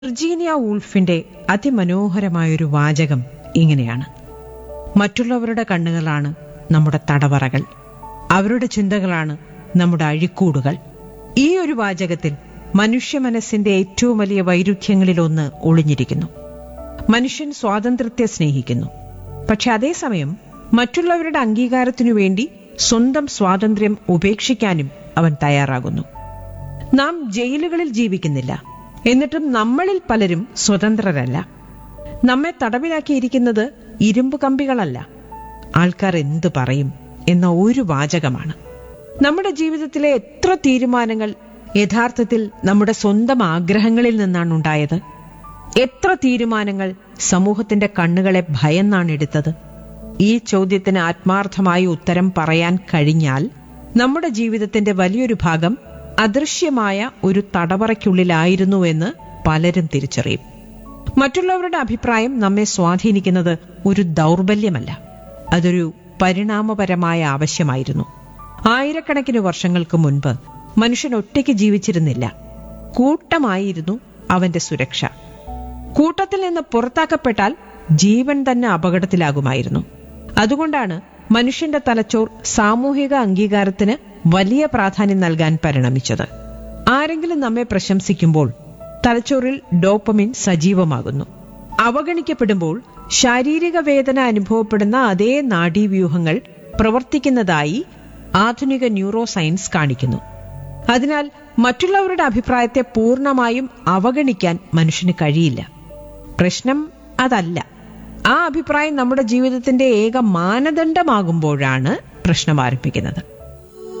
Virginia വൂൾഫിന്റെ അതിമനോഹരമായൊരു വാചകം ഇങ്ങനെയാണ് മറ്റുള്ളവരുടെ കണ്ണുകളാണ് നമ്മുടെ തടവറകൾ അവരുടെ ചിന്തകളാണ് നമ്മുടെ അഴിക്കൂടുകൾ ഈ ഒരു വാചകത്തിൽ മനുഷ്യ മനസ്സിന്റെ ഏറ്റവും വലിയ വൈരുദ്ധ്യങ്ങളിലൊന്ന് ഒളിഞ്ഞിരിക്കുന്നു മനുഷ്യൻ സ്വാതന്ത്ര്യത്തെ സ്നേഹിക്കുന്നു പക്ഷെ അതേസമയം മറ്റുള്ളവരുടെ അംഗീകാരത്തിനു വേണ്ടി സ്വന്തം സ്വാതന്ത്ര്യം ഉപേക്ഷിക്കാനും അവൻ തയ്യാറാകുന്നു നാം ജയിലുകളിൽ ജീവിക്കുന്നില്ല എന്നിട്ടും നമ്മളിൽ പലരും സ്വതന്ത്രരല്ല നമ്മെ തടവിലാക്കിയിരിക്കുന്നത് ഇരുമ്പ് കമ്പികളല്ല ആൾക്കാർ എന്തു പറയും എന്ന ഒരു വാചകമാണ് നമ്മുടെ ജീവിതത്തിലെ എത്ര തീരുമാനങ്ങൾ യഥാർത്ഥത്തിൽ നമ്മുടെ സ്വന്തം ആഗ്രഹങ്ങളിൽ നിന്നാണ് ഉണ്ടായത് എത്ര തീരുമാനങ്ങൾ സമൂഹത്തിന്റെ കണ്ണുകളെ ഭയന്നാണ് എടുത്തത് ഈ ചോദ്യത്തിന് ആത്മാർത്ഥമായി ഉത്തരം പറയാൻ കഴിഞ്ഞാൽ നമ്മുടെ ജീവിതത്തിന്റെ വലിയൊരു ഭാഗം അദൃശ്യമായ ഒരു തടവറയ്ക്കുള്ളിലായിരുന്നുവെന്ന് പലരും തിരിച്ചറിയും മറ്റുള്ളവരുടെ അഭിപ്രായം നമ്മെ സ്വാധീനിക്കുന്നത് ഒരു ദൗർബല്യമല്ല അതൊരു പരിണാമപരമായ ആവശ്യമായിരുന്നു ആയിരക്കണക്കിന് വർഷങ്ങൾക്ക് മുൻപ് മനുഷ്യൻ ഒറ്റയ്ക്ക് ജീവിച്ചിരുന്നില്ല കൂട്ടമായിരുന്നു അവന്റെ സുരക്ഷ കൂട്ടത്തിൽ നിന്ന് പുറത്താക്കപ്പെട്ടാൽ ജീവൻ തന്നെ അപകടത്തിലാകുമായിരുന്നു അതുകൊണ്ടാണ് മനുഷ്യന്റെ തലച്ചോർ സാമൂഹിക അംഗീകാരത്തിന് വലിയ പ്രാധാന്യം നൽകാൻ പരിണമിച്ചത് ആരെങ്കിലും നമ്മെ പ്രശംസിക്കുമ്പോൾ തലച്ചോറിൽ ഡോപ്പമിൻ സജീവമാകുന്നു അവഗണിക്കപ്പെടുമ്പോൾ ശാരീരിക വേദന അനുഭവപ്പെടുന്ന അതേ നാഡീവ്യൂഹങ്ങൾ പ്രവർത്തിക്കുന്നതായി ആധുനിക ന്യൂറോ സയൻസ് കാണിക്കുന്നു അതിനാൽ മറ്റുള്ളവരുടെ അഭിപ്രായത്തെ പൂർണ്ണമായും അവഗണിക്കാൻ മനുഷ്യന് കഴിയില്ല പ്രശ്നം അതല്ല ആ അഭിപ്രായം നമ്മുടെ ജീവിതത്തിന്റെ ഏക മാനദണ്ഡമാകുമ്പോഴാണ് പ്രശ്നം ആരംഭിക്കുന്നത്